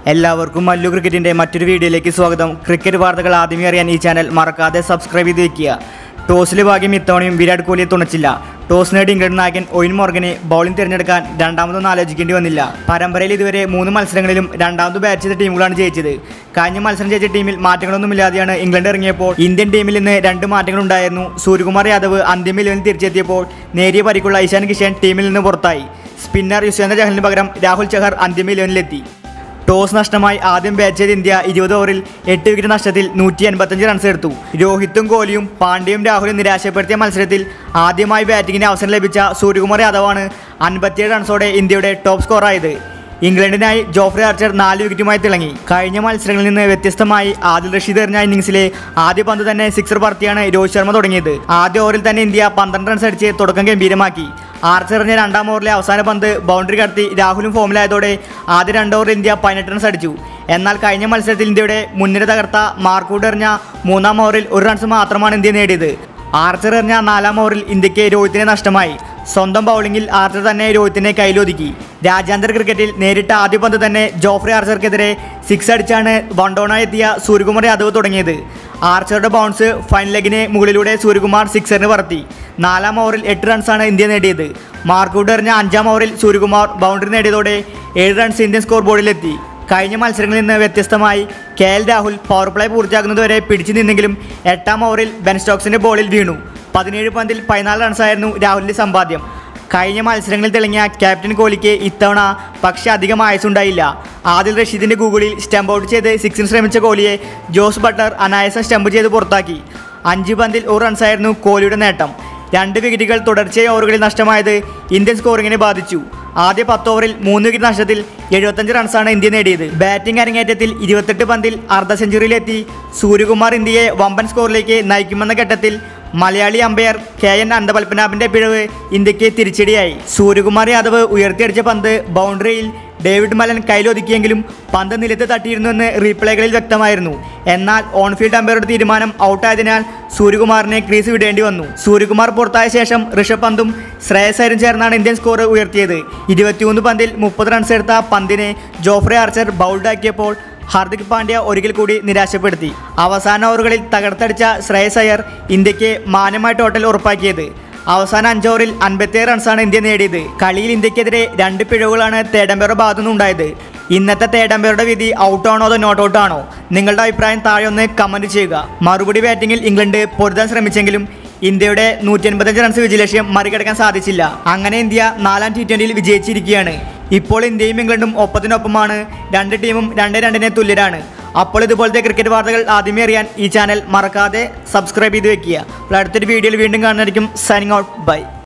എല്ലാവർക്കും മല്ലു ക്രിക്കറ്റിൻ്റെ മറ്റൊരു വീഡിയോയിലേക്ക് സ്വാഗതം ക്രിക്കറ്റ് വാർത്തകൾ ആദ്യമേ അറിയാൻ ഈ ചാനൽ മറക്കാതെ സബ്സ്ക്രൈബ് ചെയ്ത് വെക്കുക ടോസിലെ ഭാഗ്യം ഇത്തവണയും വിരാട് കോഹ്ലിയെ തുണച്ചില്ല ടോസ് നേടി ഇംഗ്ലണ്ട് നായകൻ ഒയിൻ മോർഗനെ ബൗളിംഗ് തിരഞ്ഞെടുക്കാൻ രണ്ടാമതൊന്നും ആലോചിക്കേണ്ടി വന്നില്ല പരമ്പരയിൽ ഇതുവരെ മൂന്ന് മത്സരങ്ങളിലും രണ്ടാമത് ബാറ്റ് ചെയ്ത ടീമുകളാണ് ജയിച്ചത് കഴിഞ്ഞ മത്സരം ജയിച്ച ടീമിൽ മാറ്റങ്ങളൊന്നുമില്ലാതെയാണ് ഇംഗ്ലണ്ട് ഇറങ്ങിയപ്പോൾ ഇന്ത്യൻ ടീമിൽ നിന്ന് രണ്ട് മാറ്റങ്ങളുണ്ടായിരുന്നു സൂര്യകുമാർ യാദവ് അന്തിമ ഇലവനിൽ തിരിച്ചെത്തിയപ്പോൾ നേരിയ പരിക്കുള്ള ഇഷാൻ കിഷൻ ടീമിൽ നിന്ന് പുറത്തായി സ്പിന്നർ യുസ്വേന്ദ്ര ചഹലിന് പകരം രാഹുൽ ചഹർ അന്തിമ ഇലവനിലെത്തി ടോസ് നഷ്ടമായി ആദ്യം ബാറ്റ് ചെയ്ത ഇന്ത്യ ഇരുപത് ഓവറിൽ എട്ട് വിക്കറ്റ് നഷ്ടത്തിൽ നൂറ്റി എൺപത്തഞ്ച് റൺസ് എടുത്തു രോഹിത്തും കോഹ്ലിയും പാണ്ഡ്യയും രാഹുലും നിരാശപ്പെടുത്തിയ മത്സരത്തിൽ ആദ്യമായി ബാറ്റിംഗിന് അവസരം ലഭിച്ച സൂര്യകുമാർ യാദവാണ് അൻപത്തിയേഴ് റൺസോടെ ഇന്ത്യയുടെ ടോപ്പ് സ്കോറായത് ഇംഗ്ലണ്ടിനായി ജോഫ്രി ആർച്ചർ നാല് വിക്കറ്റുമായി തിളങ്ങി കഴിഞ്ഞ മത്സരങ്ങളിൽ നിന്ന് വ്യത്യസ്തമായി ആദിൽ റഷീദ് എറിഞ്ഞ ഇന്നിംഗ്സിലെ ആദ്യ പന്ത് തന്നെ സിക്സർ പറത്തിയാണ് രോഹിത് ശർമ്മ തുടങ്ങിയത് ആദ്യ ഓവറിൽ തന്നെ ഇന്ത്യ പന്ത്രണ്ട് റൺസ് അടിച്ച് തുടക്കം ഗംഭീരമാക്കി ആർച്ചർ എറിഞ്ഞ രണ്ടാം ഓവറിലെ അവസാന പന്ത് ബൗണ്ടറി കടത്തി രാഹുലും ഫോമിലായതോടെ ആദ്യ രണ്ട് ഓവറിൽ ഇന്ത്യ പതിനെട്ട് റൺസ് അടിച്ചു എന്നാൽ കഴിഞ്ഞ മത്സരത്തിൽ ഇന്ത്യയുടെ മുൻനിര തകർത്ത മാർക്കൂട്ട് എറിഞ്ഞ മൂന്നാം ഓവറിൽ ഒരു റൺസ് മാത്രമാണ് ഇന്ത്യ നേടിയത് ആർച്ചർ എറിഞ്ഞ നാലാം ഓവറിൽ ഇന്ത്യക്ക് രോഹിത്തിനെ നഷ്ടമായി സ്വന്തം ബൗളിംഗിൽ ആർച്ചർ തന്നെ രോഹിത്തിനെ കയ്യിലൊതുക്കി രാജ്യാന്തര ക്രിക്കറ്റിൽ നേരിട്ട ആദ്യ പന്ത് തന്നെ ജോഫ്രി ആർച്ചർക്കെതിരെ സിക്സ് അടിച്ചാണ് വൺ ഡൗണായി എത്തിയ സൂര്യകുമാർ യാദവ് തുടങ്ങിയത് ആർച്ചറുടെ ബൗൺസ് ഫൈൻ ലെഗിന് മുകളിലൂടെ സൂര്യകുമാർ സിക്സറിന് പറത്തി നാലാം ഓവറിൽ എട്ട് റൺസാണ് ഇന്ത്യ നേടിയത് മാർക്കൂട്ട് എറിഞ്ഞ അഞ്ചാം ഓവറിൽ സൂര്യകുമാർ ബൗണ്ടറി നേടിയതോടെ ഏഴ് റൺസ് ഇന്ത്യൻ സ്കോർ ബോർഡിലെത്തി കഴിഞ്ഞ മത്സരങ്ങളിൽ നിന്ന് വ്യത്യസ്തമായി K L Rahul power play പൂർത്തിയാക്കുന്നതുവരെ പിടിച്ചു നിന്നെങ്കിലും എട്ടാം ഓവറിൽ ബെൻ സ്റ്റോക്സിന്റെ ബോളിൽ വീണു പതിനേഴ് പന്തിൽ പതിനാല് റൺസായിരുന്നു രാഹുലിന്റെ സമ്പാദ്യം കഴിഞ്ഞ മത്സരങ്ങളിൽ തെളിഞ്ഞ ക്യാപ്റ്റൻ കോഹ്ലിക്ക് ഇത്തവണ പക്ഷേ അധികം ആയുസുണ്ടായില്ല ആദിൽ റഷീദിന്റെ ഗൂഗിളിൽ സ്റ്റംപ് ഔട്ട് ചെയ്ത് സിക്സിന് ശ്രമിച്ച കോഹ്ലിയെ ജോസ് ബട്ടർ അനായാസം സ്റ്റംപ് ചെയ്ത് പുറത്താക്കി അഞ്ച് പന്തിൽ ഒരു റൺസായിരുന്നു കോഹ്ലിയുടെ നേട്ടം രണ്ട് വിക്കറ്റുകൾ തുടർച്ചയായ ഓവറുകളിൽ നഷ്ടമായത് ഇന്ത്യൻ സ്കോറിങ്ങിനെ ബാധിച്ചു ആദ്യ പത്ത് ഓവറിൽ മൂന്ന് വിക്കറ്റ് നഷ്ടത്തിൽ എഴുപത്തഞ്ച് റൺസാണ് ഇന്ത്യ നേടിയത് ബാറ്റിംഗ് അരങ്ങേറ്റത്തിൽ ഇരുപത്തെട്ട് പന്തിൽ അർദ്ധ സെഞ്ചുറിയിലെത്തി സൂര്യകുമാർ ഇന്ത്യയെ വമ്പൻ സ്കോറിലേക്ക് നയിക്കുമെന്ന ഘട്ടത്തിൽ മലയാളി അമ്പയർ കെ എൻ അന്തപൽപ്പനാഭിന്റെ പിഴവ് ഇന്ത്യക്ക് തിരിച്ചടിയായി സൂര്യകുമാർ യാദവ് ഉയർത്തിയടിച്ച പന്ത് ബൗണ്ടറിയിൽ ഡേവിഡ് മലൻ കയ്യിലൊതുക്കിയെങ്കിലും പന്ത് നിലത്ത് തട്ടിയിരുന്നുവെന്ന് റീപ്ലേകളിൽ വ്യക്തമായിരുന്നു എന്നാൽ ഓൺഫീൽഡ് അമ്പയറുടെ തീരുമാനം ഔട്ടായതിനാൽ സൂര്യകുമാറിനെ ക്രീസ് വിടേണ്ടി വന്നു സൂര്യകുമാർ പുറത്തായ ശേഷം ഋഷഭ് പന്തും ശ്രേയസ് അയ്യരും ചേർന്നാണ് ഇന്ത്യൻ സ്കോർ ഉയർത്തിയത് ഇരുപത്തിമൂന്ന് പന്തിൽ മുപ്പത് റൺസ് എടുത്ത പന്തിനെ ജോഫ്രെ ആർച്ചർ ബൗൾഡാക്കിയപ്പോൾ ഹാർദിക് പാണ്ഡ്യ ഒരിക്കൽ കൂടി നിരാശപ്പെടുത്തി അവസാന ഓവറുകളിൽ തകർത്തടിച്ച ശ്രേയസ് അയ്യർ ഇന്ത്യക്ക് മാന്യമായ ടോട്ടൽ ഉറപ്പാക്കിയത് അവസാന അഞ്ചോവറിൽ അൻപത്തിയേഴ് റൺസാണ് ഇന്ത്യ നേടിയത് കളിയിൽ ഇന്ത്യക്കെതിരെ രണ്ട് പിഴവുകളാണ് തേടമ്പേറുടെ ഭാഗത്തുനിന്ന് ഉണ്ടായത് ഇന്നത്തെ തേടമ്പേറുടെ വിധി ഔട്ടാണോ അതോ നോട്ട് ഔട്ട് ആണോ നിങ്ങളുടെ അഭിപ്രായം താഴെ ഒന്ന് കമൻറ്റ് ചെയ്യുക മറുപടി ബാറ്റിംഗിൽ ഇംഗ്ലണ്ട് പൊരുതാൻ ശ്രമിച്ചെങ്കിലും ഇന്ത്യയുടെ നൂറ്റി എൺപത്തഞ്ച് റൺസ് വിജയലക്ഷ്യം മറികടക്കാൻ സാധിച്ചില്ല അങ്ങനെ ഇന്ത്യ നാലാം ടി ട്വൻ്റിയിൽ വിജയിച്ചിരിക്കുകയാണ് ഇപ്പോൾ ഇന്ത്യയും ഇംഗ്ലണ്ടും ഒപ്പത്തിനൊപ്പമാണ് രണ്ട് ടീമും രണ്ട് രണ്ടിനെ തുല്യരാണ് അപ്പോൾ ഇതുപോലത്തെ ക്രിക്കറ്റ് വാർത്തകൾ ആദ്യമേ അറിയാൻ ഈ ചാനൽ മറക്കാതെ സബ്സ്ക്രൈബ് ചെയ്ത് വെക്കുക അപ്പോൾ അടുത്തൊരു വീഡിയോയിൽ വീണ്ടും കാണുന്നതായിരിക്കും സൈനിങ് ഔട്ട് ബൈ